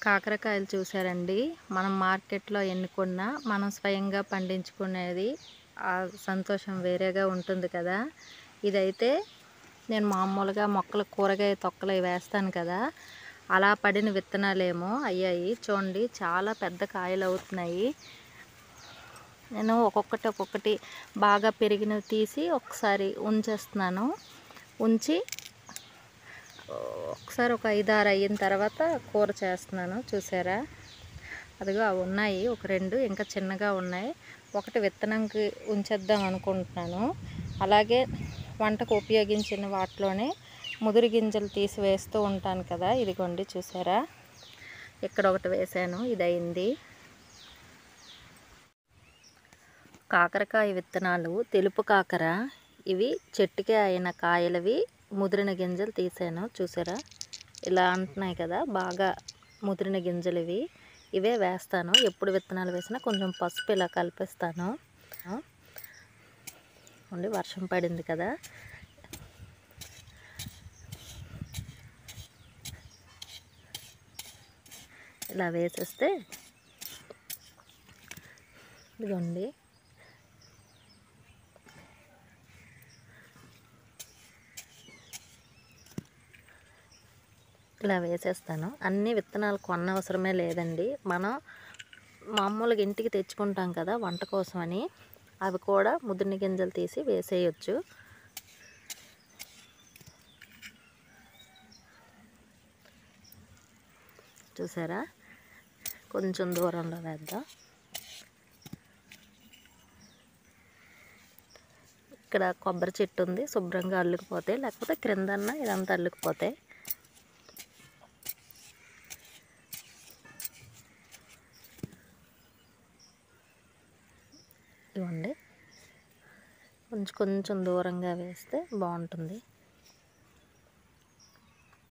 కాకరకాయలు చూసారండి మనం మార్కెట్లో ఎన్నుకున్న మనం స్వయంగా పండించుకునేది ఆ సంతోషం వేరేగా ఉంటుంది కదా ఇదైతే నేను మామూలుగా మొక్కలు కూరగాయ తొక్కలు ఇవి వేస్తాను కదా అలా పడిన విత్తనాలేమో అయ్యాయి చూడండి చాలా పెద్ద కాయలు అవుతున్నాయి నేను ఒక్కొక్కటి ఒక్కొక్కటి బాగా పెరిగినవి తీసి ఒకసారి ఉంచేస్తున్నాను ఉంచి ఒకసారి ఒక ఐదు ఆరు అయిన తర్వాత కూర చేస్తున్నాను చూసారా అదిగో అవి ఉన్నాయి ఒక రెండు ఇంకా చిన్నగా ఉన్నాయి ఒకటి విత్తనంకి ఉంచేద్దాం అనుకుంటున్నాను అలాగే వంటకు ఉపయోగించిన వాటిలోనే ముదురు గింజలు తీసి వేస్తూ ఉంటాను కదా ఇదిగోండి చూసారా ఇక్కడ ఒకటి వేసాను ఇది అయింది కాకరకాయ విత్తనాలు తెలుపు కాకర ఇవి చెట్టుకే అయిన కాయలవి ముదిరిన గింజలు తీసాను చూసారా ఇలా అంటున్నాయి కదా బాగా ముదిరిన గింజలు ఇవి ఇవే వేస్తాను ఎప్పుడు విత్తనాలు వేసినా కొంచెం పసుపు ఇలా కలిపిస్తాను ఉండి వర్షం పడింది కదా ఇలా వేసేస్తే ఇదిగోండి ఇలా వేసేస్తాను అన్ని విత్తనాలు కొన్న అవసరమే లేదండి మనం మామూలుగా ఇంటికి తెచ్చుకుంటాం కదా వంట కోసమని అవి కూడా ముద్దుని గింజలు తీసి వేసేయచ్చు చూసారా కొంచెం దూరంలో వేద్దాం ఇక్కడ కొబ్బరి చెట్టు ఉంది శుభ్రంగా అల్లుకుపోతే లేకపోతే క్రిందన్న ఇదంతా అల్లుకుపోతే ఇవ్వండి కొంచెం కొంచెం దూరంగా వేస్తే బాగుంటుంది